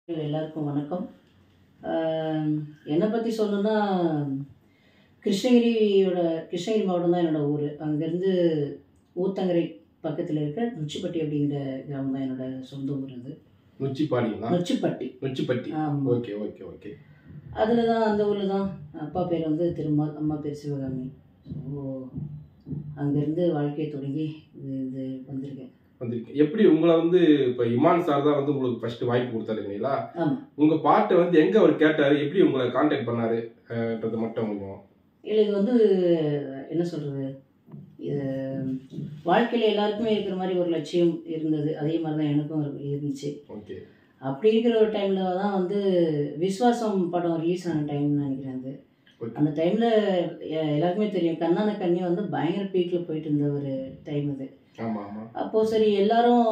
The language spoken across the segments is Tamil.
எல்லாருக்கும் வணக்கம் ஆஹ் என்னை பற்றி சொல்லணும்னா கிருஷ்ணகிரியோட கிருஷ்ணகிரி மாவட்டம் தான் என்னோட ஊர் அங்கேருந்து ஊத்தங்கரை பக்கத்தில் இருக்க நொச்சிப்பட்டி அப்படிங்கிற கிராமம் தான் என்னோட சொந்த ஊர் அது நொச்சிப்பாடிங்களா நொச்சிப்பட்டி நொச்சிப்பட்டி ஆமாம் ஓகே ஓகே ஓகே அதில் தான் அந்த ஊரில் தான் அப்பா பேர் வந்து திருமால் அம்மா பேர் சிவகாமி ஸோ அங்கேருந்து வாழ்க்கையை தொடங்கி இது இது வந்திருக்கேன் வந்திருக்கு எப்படி உங்களை வந்து இப்போ இமான் சார் தான் வந்து உங்களுக்கு ஃபர்ஸ்ட் வாய்ப்பு கொடுத்தாரு இல்லைங்களா ஆமாம் உங்க பாட்டை வந்து எங்க அவர் கேட்டாரு எப்படி உங்களை காண்டாக்ட் பண்ணாரு அஹ்ன்றது மட்டும் கொஞ்சம் இல்லை இது வந்து என்ன சொல்கிறது இது வாழ்க்கையில் எல்லாருக்குமே இருக்கிற மாதிரி ஒரு லட்சியம் இருந்தது அதே மாதிரி தான் எனக்கும் இரு- இருந்துச்சு ஓகே அப்படி இருக்கிற ஒரு டைமில் தான் வந்து விஸ்வாசம் படம் ரிலீஸ் ஆன டைம்னு நினைக்கிறேன் அது Okay. அந்த டைமில் எல்லாருக்குமே தெரியும் கண்ணான கண்ணி வந்து பயங்கர பீக்கில் போயிட்டு இருந்த ஒரு டைம் அது ஆமா ஆமா அப்போது சரி எல்லாரும்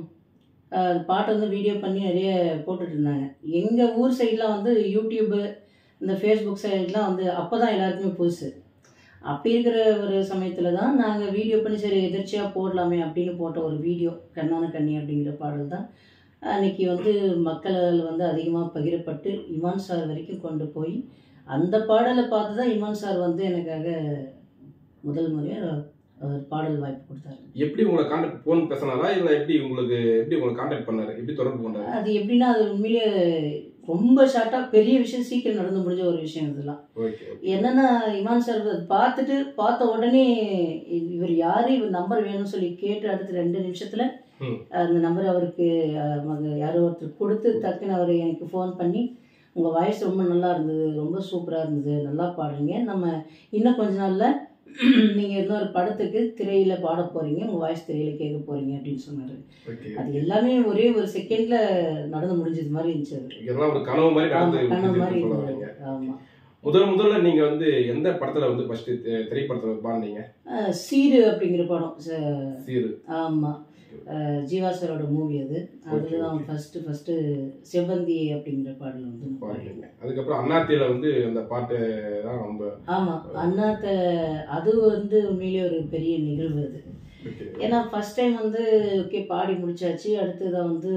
அஹ், பாட்டை வந்து வீடியோ பண்ணி நிறைய போட்டுட்டு இருந்தாங்க எங்கள் ஊர் சைட்லாம் வந்து யூடியூப்பு இந்த ஃபேஸ்புக் சைட்லாம் வந்து அப்போ தான் எல்லாருக்குமே புதுசு அப்படி இருக்கிற ஒரு சமயத்தில் தான் நாங்கள் வீடியோ பண்ணி சரி எதிர்ச்சியாக போடலாமே அப்படின்னு போட்ட ஒரு வீடியோ கண்ணான கண்ணி அப்படிங்கிற பாடல் தான் அன்னைக்கு வந்து மக்களால் வந்து அதிகமாக பகிரப்பட்டு இமான் சார் வரைக்கும் கொண்டு போய் அந்த பாடலை பார்த்து தான் இமான் சார் வந்து எனக்காக முதல் முறையாக அவர் பாடல் வாய்ப்பு கொடுத்தாரு எப்படி உங்களை காண்டாக்ட் ஃபோன் பேசினாரா இல்ல எப்படி உங்களுக்கு எப்படி உங்களை காண்டாக்ட் பண்ணாரு எப்படி தொடர்பு கொண்டாரு அது எப்படின்னா அது உண்மையிலே ரொம்ப ஷார்ட்டாக பெரிய விஷயம் சீக்கிரம் நடந்து முடிஞ்ச ஒரு விஷயம் இதெல்லாம் ஓகே என்னன்னா இமான் சார் அதை பார்த்துட்டு பார்த்த உடனே இ- இவர் யாரு இவர் நம்பர் வேணும்னு சொல்லி கேட்டு அடுத்த ரெண்டு நிமிஷத்துல ம். அந்த நம்பர் அவருக்கு அஹ், மக- யாரோ ஒருத்தர் கொடுத்து டக்குன்னு அவர் எனக்கு ஃபோன் பண்ணி உங்க வாய்ஸ் ரொம்ப நல்லா இருந்தது ரொம்ப சூப்பரா இருந்தது நல்லா பாடுறீங்க நம்ம இன்னும் கொஞ்ச நாள்ல நீங்க இன்னொரு படத்துக்கு திரையில பாட போறீங்க உங்க வாய்ஸ் திரையில கேட்க போறீங்க அப்படின்னு சொன்னாரு ஓகே அது எல்லாமே ஒரே ஒரு செகண்ட்ல நடந்து முடிஞ்சது மாதிரி இருந்துச்சு அது. இதெல்லாம் ஒரு கனவு மாதிரி ஆமா, நடந்து கனவு மாதிரி சொல்ல இருந்தது. வரீங்க ஆமா முதல் முதல்ல நீங்க வந்து எந்த படத்துல வந்து ஃபர்ஸ்ட் திரைப்படத்துல பாடுனீங்க அஹ் சீடு அப்படிங்கிற படம் ச- சீரு ஆமா அஹ் ஜீவா சாரோட மூவி அது அதுல தான் okay. ஃபர்ஸ்ட் ஃபர்ஸ்ட் செவ்வந்தி அப்படிங்கிற பாடல் வந்து நான் பாடினேன். பாடுறீங்க அதுக்கப்புறம் அண்ணாத்தியில வந்து அந்த பாட்டு தான் ரொம்ப ஆமா அண்ணாத்த அது வந்து உண்மையிலேயே ஒரு பெரிய நிகழ்வு அது ஓகே ஏன்னா ஃபர்ஸ்ட் டைம் வந்து ஓகே பாடி முடிச்சாச்சு அடுத்ததான் வந்து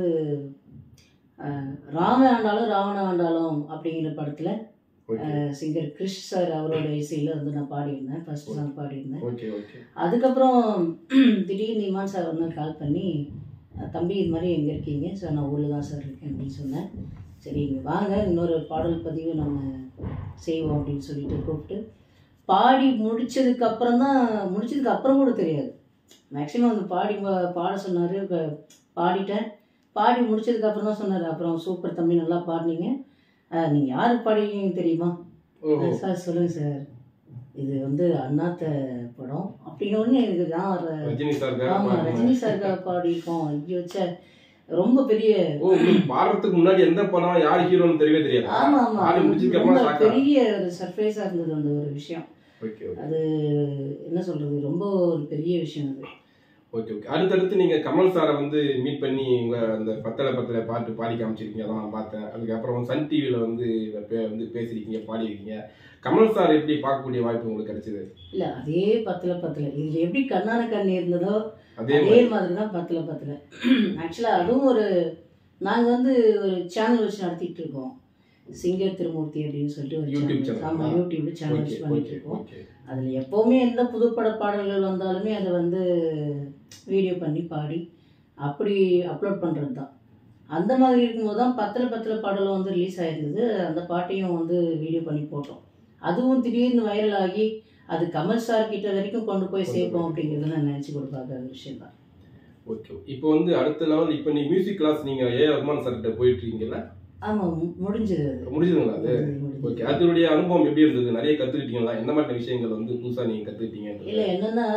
அஹ், ராம ஆண்டாலும் ராவண ஆண்டாலும் அப்படிங்கிற படத்துல ஓகே சிங்கர் கிறிஷ் சார் அவரோட இசையில வந்து நான் பாடியிருந்தேன் ஃபர்ஸ்ட் சாங் பாடியிருந்தேன் ஓகே ஓகே அதுக்கப்புறம் திடீர்னு இமான் சார் வந்து கால் பண்ணி "அஹ் தம்பி இது மாதிரி எங்கே இருக்கீங்க சார் நான் ஊரில் தான் சார் இருக்கேன் அப்படின்னு சொன்னேன் சரி இங்கே வாங்க இன்னொரு பாடல் பதிவு நம்ம செய்வோம் அப்படின்னு சொல்லிட்டு கூப்பிட்டு பாடி முடிச்சதுக்கு அப்புறம் தான் முடிச்சதுக்கு அப்புறம் கூட தெரியாது மேக்ஸிமம் வந்து பாடி பா- பாட சொன்னார் பாடிட்டேன் பாடி முடிச்சதுக்கு அப்புறம் தான் சொன்னார் அப்புறம் சூப்பர் தம்பி நல்லா பாடினீங்க நீங்கள் யாருக்கு பாடிருக்கீங்க தெரியுமா ஓஹோ சார் சொல்லுங்க சார் இது வந்து அண்ணாத்த படம் அப்படின்னு ஒன்று எனக்கு தான் வர ரஜினி சார் ஆமா ரஜினி சாருக்காக பாடியிருக்கோம் ஐயோ ச்சே ரொம்ப பெரிய ஓ உங்களுக்கு பாடுறதுக்கு முன்னாடி எந்த படம் யார் ஹீரோன்னு தெரியவே தெரியாது ஆமா ஆமா பாடி அது முடிச்சதுக்கு ரொம்ப அப்புறம் ஷாக்கா பெரிய ஒரு சர்ப்ரைஸா இருந்தது அந்த ஒரு விஷயம் ஓகே ஓகே அது என்ன சொல்றது ரொம்ப ஒரு பெரிய விஷயம் அது ஓகே ஓகே அடுத்தடுத்து நீங்க கமல் சாரை வந்து மீட் பண்ணி உங்க அந்த பத்தல பத்தல பாட்டு பாடி காமிச்சிருக்கீங்க அதான் நான் பார்த்தேன் அதுக்கப்புறம் சன் டிவியில வந்து பே- வந்து பேசியிருக்கீங்க பாடியிருக்கீங்க கமல் சார் எப்படி பார்க்கக்கூடிய வாய்ப்பு உங்களுக்கு கிடைச்சது இல்ல அதே பத்துல பத்துல இதுல எப்படி கண்ணான கண்ணி இருந்ததோ அதே அதே மாதிரி மாதிரி தான் பத்துல பத்துல ஆக்சுவலா அதுவும் ஒரு நாங்க வந்து ஒரு சேனல் வச்சு நடத்திட்டு இருக்கோம் சிங்கர் திருமூர்த்தி அப்படின்னு சொல்லிட்டு ஒரு யூடியூப் சேனல் channel ஆமா ஆ? யூடியூப்ல சேனல் ஓகே வச்சு பண்ணிட்டு ஓகே இருக்கோம் ஓகே அதில் எப்போவுமே எந்த புதுப்பட பாடல்கள் வந்தாலுமே அதை வந்து வீடியோ பண்ணி பாடி அப்படி அப்லோட் பண்ணுறது தான் அந்த மாதிரி இருக்கும்போது தான் பத்தில் பத்தில் பாடலும் வந்து ரிலீஸ் ஆயிருந்தது அந்த பாட்டையும் வந்து வீடியோ பண்ணி போட்டோம் அதுவும் திடீர்னு வைரல் ஆகி அது கமல் சார் கிட்ட வரைக்கும் கொண்டு போய் சேர்ப்போம் அப்படிங்கிறத நான் நினச்சி கூட பார்க்காத விஷயம் தான் ஓகே இப்போ வந்து அடுத்த லெவல் இப்போ நீ மியூசிக் கிளாஸ் நீங்க ஏ ரஹ்மான் சார்கிட்ட போயிட்டு இருக்கீங்கல்ல ஆமாம் முடிஞ்சது அது முடிஞ்சதுங்களா அது முடிஞ்சது, முடிஞ்சது. ஓகே அதனுடைய அனுபவம் எப்படி இருந்தது நிறைய கத்துக்கிட்டீங்களா எந்த மாதிரி விஷயங்கள் வந்து புதுசா நீங்க இல்லை கத்துக்கிட்டீங்க என்னன்னா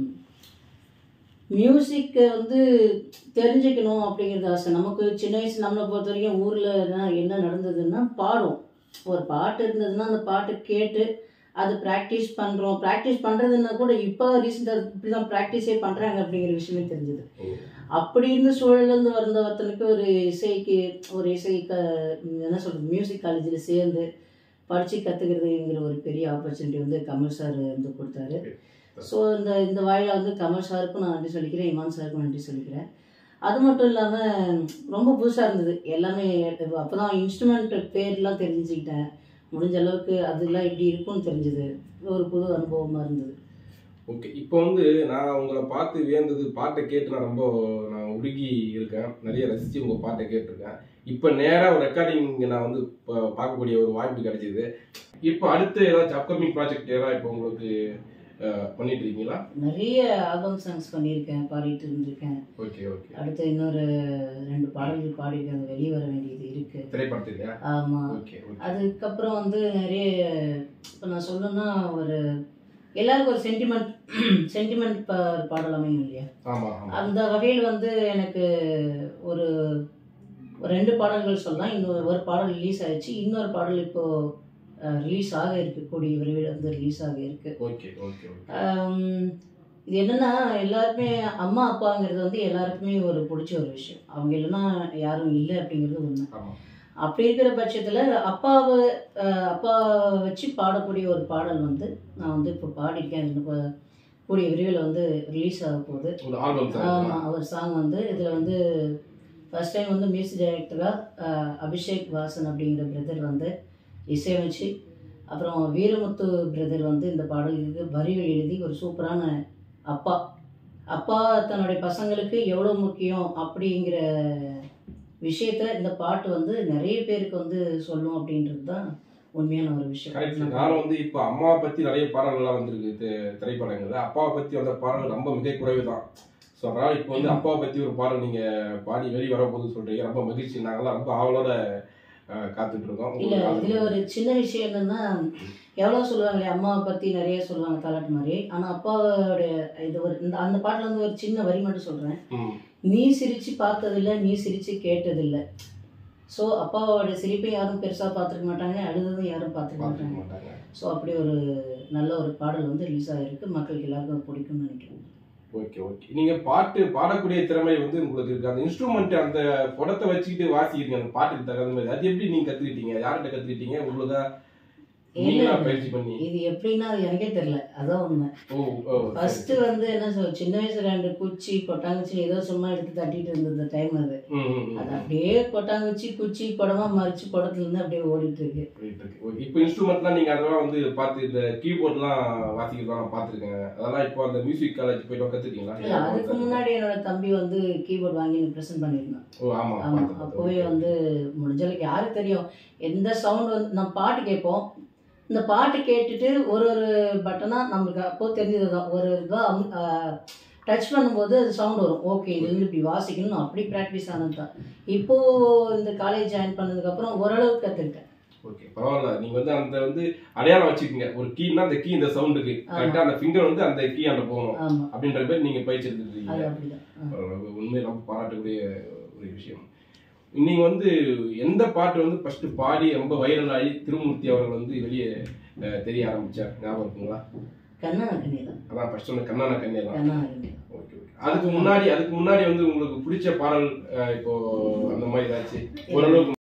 மியூசிக்கை வந்து தெரிஞ்சுக்கணும் அப்படிங்கிறது ஆசை நமக்கு சின்ன வயசு நம்மளை பொறுத்த வரைக்கும் ஊரில் என்ன நடந்ததுன்னா பாடும் ஒரு பாட்டு இருந்ததுன்னா அந்த பாட்டு கேட்டு அது ப்ராக்டிஸ் பண்ணுறோம் ப்ராக்டிஸ் பண்ணுறதுன்னா கூட இப்போ ரீசெண்டாக இப்படி தான் ப்ராக்டிஸே பண்ணுறாங்க அப்படிங்கிற விஷயமே தெரிஞ்சது அப்படி இருந்த சூழலேருந்து வந்த ஒருத்தனுக்கு ஒரு இசைக்கு ஒரு இசை க என்ன சொல்கிறது மியூசிக் காலேஜில் சேர்ந்து படித்து கற்றுக்கிறதுங்கிற ஒரு பெரிய ஆப்பர்ச்சுனிட்டி வந்து கமல் சார் வந்து கொடுத்தாரு ஸோ இந்த இந்த வாயில வந்து கமல் சாருக்கும் நான் நன்றி சொல்லிக்கிறேன் இமான் சாருக்கும் நன்றி சொல்லிக்கிறேன் அது மட்டும் இல்லாமல் ரொம்ப புதுசாக இருந்தது எல்லாமே அப்போ தான் இன்ஸ்ட்ருமெண்ட் பேர்லாம் தெரிஞ்சுக்கிட்டேன் முடிஞ்ச அளவுக்கு அதெல்லாம் இப்படி இருக்கும்னு தெரிஞ்சுது ஒரு புது அனுபவமாக இருந்தது ஓகே இப்போ வந்து நான் உங்களை பார்த்து வியந்தது பாட்டை கேட்டு நான் ரொம்ப நான் உருகி இருக்கேன் நிறைய ரசித்து உங்கள் பாட்டை கேட்டிருக்கேன் இப்போ நேராக ஒரு ரெக்கார்டிங் நான் வந்து பா- பார்க்கக்கூடிய ஒரு வாய்ப்பு கிடைச்சிது இப்போ அடுத்து ஏதாச்சும் அப்கமிங் ப்ராஜெக்ட் ஏதாவது இப்போ உங்களுக்கு அஹ், பண்ணிட்டு இருக்கீங்களா நிறைய ஆல்பம் சாங்ஸ் பண்ணியிருக்கேன் பாடிட்டு இருந்திருக்கேன் ஓகே ஓகே அடுத்து இன்னொரு ரெண்டு பாடல்கள் பாடியிருக்கேன் அது வெளியே வர வேண்டியது இருக்குது திரைப்படத்துலையா ஆமாம் ஓகே ஓகே அதுக்கப்புறம் வந்து நிறைய இப்போ நான் சொல்லணும்னா ஒரு எல்லாருக்கும் ஒரு சென்டிமெண்ட் சென்டிமெண்ட் பாடல் அமையும் இல்லையா ஆமாம் ஆமாம் அந்த வகையில் வந்து எனக்கு ஒரு ஒரு ரெண்டு பாடல்கள் சொல்லலாம் இன்னொரு ஒரு பாடல் ரிலீஸ் ஆயிடுச்சு இன்னொரு பாடல் இப்போ ரிலீஸ் ஆக இருக்கு கூடிய விரைவில் வந்து ரிலீஸ் ஆக இருக்கு ஓகே ஓகே ஓகே ஆம், இது என்னன்னா எல்லாருக்குமே அம்மா அப்பாங்கிறது வந்து எல்லாருக்குமே ஒரு பிடிச்ச ஒரு விஷயம் அவங்க இல்லைன்னா யாரும் இல்லை அப்படிங்கிறது உண்மை ஆமாம் அப்படி இருக்கிற பட்சத்தில் அப்பாவை அஹ், அப்பாவை வச்சு பாடக்கூடிய ஒரு பாடல் வந்து நான் வந்து இப்போ பாடியிருக்கேன் அது இப்போ கூடிய விரைவில் வந்து ரிலீஸ் ஆக போகுது ஒரு ஆல்பம் சார் ஆமாம் அவர் சாங் வந்து இதில் வந்து ஃபர்ஸ்ட் டைம் வந்து மியூசிக் டைரக்டராக அபிஷேக் வாசன் அப்படிங்கிற பிரதர் வந்து இசையமைச்சு அப்புறம் வீரமுத்து பிரதர் வந்து இந்த பாடலுக்கு வரிகள் எழுதி ஒரு சூப்பரான அப்பா அப்பா தன்னுடைய பசங்களுக்கு எவ்வளோ முக்கியம் அப்படிங்கிற விஷயத்த இந்த பாட்டு வந்து நிறைய பேருக்கு வந்து சொல்லும் அப்படின்றது தான் உண்மையான ஒரு கரெக்ட் விஷயம் நானும் வந்து இப்போ அம்மாவை பற்றி நிறைய பாடல்கள்லாம் வந்திருக்கு தி- திரைப்படங்கள்ல அப்பாவை பற்றி வந்த பாடல் ரொம்ப மிக குறைவு தான் ஸோ அதனால் இப்போ வந்து அப்பாவை பற்றி ஒரு பாடல் நீங்கள் பாடி வெளியே வரப்போகுது சொல்கிறீங்க ரொம்ப மகிழ்ச்சி நாங்களாம் ரொம்ப ஆவலோட அஹ், காத்துட்டு இருக்கோம் இல்ல உங்களுக்கு இதுல ஒரு சின்ன விஷயம் என்னன்னா எவ்வளவு சொல்லுவாங்களே அம்மாவை பத்தி நிறைய சொல்லுவாங்க தாலாட்டு மாதிரி ஆனா அப்பாவோட இது ஒரு இந்த அந்த பாட்டுல வந்து ஒரு சின்ன வரி மட்டும் சொல்றேன் ம், நீ சிரிச்சு பார்த்ததில்ல நீ சிரிச்சு கேட்டதில்ல ஸோ அப்பாவோட சிரிப்பை யாரும் பெருசா பார்த்துருக்க மாட்டாங்க அழுததும் யாரும் பார்த்துக்க பார்த்துக்க மாட்டாங்க மாட்டாங்க ஸோ அப்படி ஒரு நல்ல ஒரு பாடல் வந்து ரிலீஸ் ஆகிருக்கு மக்களுக்கு எல்லாருக்கும் பிடிக்கும்னு நினைக்கிறேன் ஓகே ஓகே நீங்கள் பாட்டு பாடக்கூடிய திறமை வந்து உங்களுக்கு இருக்கு அந்த இன்ஸ்ட்ருமெண்ட் அந்த புடத்தை வச்சுக்கிட்டு வாசிக்கிறீங்க அந்த பாட்டுக்கு தகுந்த மாதிரி அது எப்படி நீங்கள் கற்றுக்கிட்டீங்க யார்கிட்ட கற்றுக்கிட்டீங்க உங்களுக்கு நீங்களா பயிற்சி பண்ணி இது எப்படின்னா அது எனக்கே தெரியல அதான் உண்மை ஓ ஓ சரி. ஃபர்ஸ்ட் வந்து என்ன சொல் சின்ன வயசுல ரெண்டு குச்சி கொட்டாங்குச்சி ஏதோ சும்மா எடுத்து தட்டிட்டு இருந்தது டைம் அது ம், ம், ம். அது அப்படியே கொட்டாங்குச்சி குச்சி குடமா மறிச்சு குடத்துல இருந்து அப்படியே ஓடிட்டு இருக்கு புரியுது, புரியுது. ஓகே. இப்போ இன்ஸ்ட்ருமெண்ட்லாம் நீங்க அதெல்லாம் வந்து பார்த்து இந்த கீபோர்ட்லாம் வாசிக்கிறதா நான் பார்த்துருக்கேன் அதெல்லாம் இப்போ அந்த மியூசிக் காலேஜ் போயிட்டு கத்துட்டீங்களா இல்ல அதுக்கு முன்னாடி என்னோட தம்பி வந்து கீபோர்ட் வாங்கி ப்ரெசென்ட் பண்ணியிருந்தான் ஓ ஆமா ஆமா பார்த்தேன், அப்போவே பார்த்தேன். வந்து முடிஞ்சளவுக்கு யாருக்கு தெரியும் எந்த சவுண்ட் வந்து நம்ம பாட்டு கேட்போம் இந்த பாட்டு கேட்டுட்டு ஒரு ஒரு பட்டனா நம்மளுக்கு அப்போ தெரிஞ்சது தான் ஒரு இதாக டச் பண்ணும்போது அது சவுண்ட் வரும் ஓகே இது வந்து இப்படி வாசிக்கணும் அப்படி ப்ராக்டிஸ் ஆனது தான் இப்போ இந்த காலேஜ் ஜாயின் பண்ணதுக்கப்புறம் ஓரளவுக்கு கற்றுக்கிட்டேன் ஓகே பரவாயில்ல நீங்க வந்து அந்த வந்து அடையாளம் வச்சுக்கீங்க ஒரு கீனா அந்த கீ இந்த சவுண்டுக்கு கரெக்டா அந்த ஃபிங்கர் வந்து அந்த கீ அந்த போகணும் ஆமா அப்படின்ற மாதிரி நீங்க பயிற்சி எடுத்துட்டு அது இருக்கீங்க அப்படிதான் ஆ. பரவாயில்ல. உண்மையை ரொம்ப பாராட்டக்கூடிய ஒரு விஷயம் நீங்க வந்து எந்த பாட்டு வந்து ஃபர்ஸ்ட் பாடி ரொம்ப வைரல் ஆகி திருமூர்த்தி அவர்கள் வந்து வெளியே அஹ், தெரிய ஆரம்பிச்சார் ஞாபகம் இருக்குங்களா கண்ணா கண்ணி தான் அதான் ஃபர்ஸ்ட் வந்து கண்ணான கண்ணேலாம் கண்ணா கண்ணி ஓகே ஓகே அதுக்கு முன்னாடி அதுக்கு முன்னாடி வந்து உங்களுக்கு பிடிச்ச பாடல் அஹ், இப்போ அந்த மாதிரி ஏதாச்சும் ஓரளவுக்கு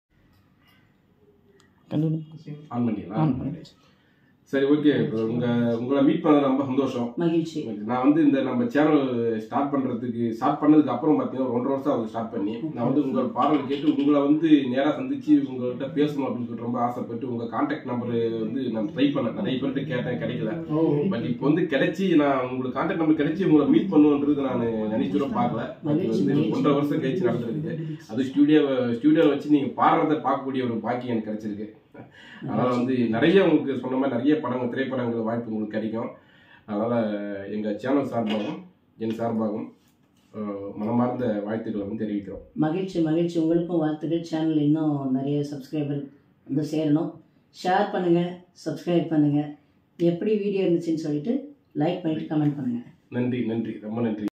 ஆன் பண்ணிடலாம் சரி ஓகே உங்க உங்களை மீட் பண்ணது ரொம்ப சந்தோஷம் மகிழ்ச்சி நான் வந்து இந்த நம்ம சேனல் ஸ்டார்ட் பண்றதுக்கு ஸ்டார்ட் பண்ணதுக்கு அப்புறம் பார்த்தீங்கன்னா ஒரு ஒன்றரை வருஷம் ஆகுது ஸ்டார்ட் பண்ணி நான் வந்து உங்கள் பாடல் கேட்டு உங்களை வந்து நேராக சந்திச்சு உங்கள்கிட்ட பேசணும் அப்படின்னு சொல்லிட்டு ரொம்ப ஆசைப்பட்டு உங்க கான்டாக்ட் நம்பர் வந்து நான் ட்ரை பண்ணேன் நிறைய பேர்கிட்ட கேட்டேன் கிடைக்கல ஓ பட் இப்போ வந்து கிடைச்சி நான் உங்களுக்கு கான்டாக்ட் நம்பர் கிடைச்சி உங்களை மீட் பண்ணுன்றது நான் நினைச்சு கூட பார்க்கல அது வந்து ஒன்றரை வருஷம் கழிச்சு நடந்திருக்கு அது ஸ்டூடியோ ஸ்டூடியோவில் வச்சு நீங்க பாடுறத பார்க்கக்கூடிய ஒரு பாக்கியம் எனக்கு கிடைச்சிருக்கு அதனால வந்து நிறைய உங்களுக்கு சொன்ன மாதிரி நிறைய படங்கள் திரைப்படங்கள் வாய்ப்பு உங்களுக்கு கிடைக்கும் அதனால எங்க சேனல் சார்பாகவும் என் சார்பாகவும் அஹ், மனமார்ந்த வாழ்த்துக்களை வந்து தெரிவிக்கிறோம் மகிழ்ச்சி மகிழ்ச்சி உங்களுக்கும் வாழ்த்துக்கள் சேனல் இன்னும் நிறைய சப்ஸ்கிரைபர் வந்து சேரணும் ஷேர் பண்ணுங்கள் சப்ஸ்கிரைப் பண்ணுங்கள் எப்படி வீடியோ இருந்துச்சுன்னு சொல்லிட்டு லைக் பண்ணிட்டு கமெண்ட் பண்ணுங்கள் நன்றி நன்றி ரொம்ப நன்றி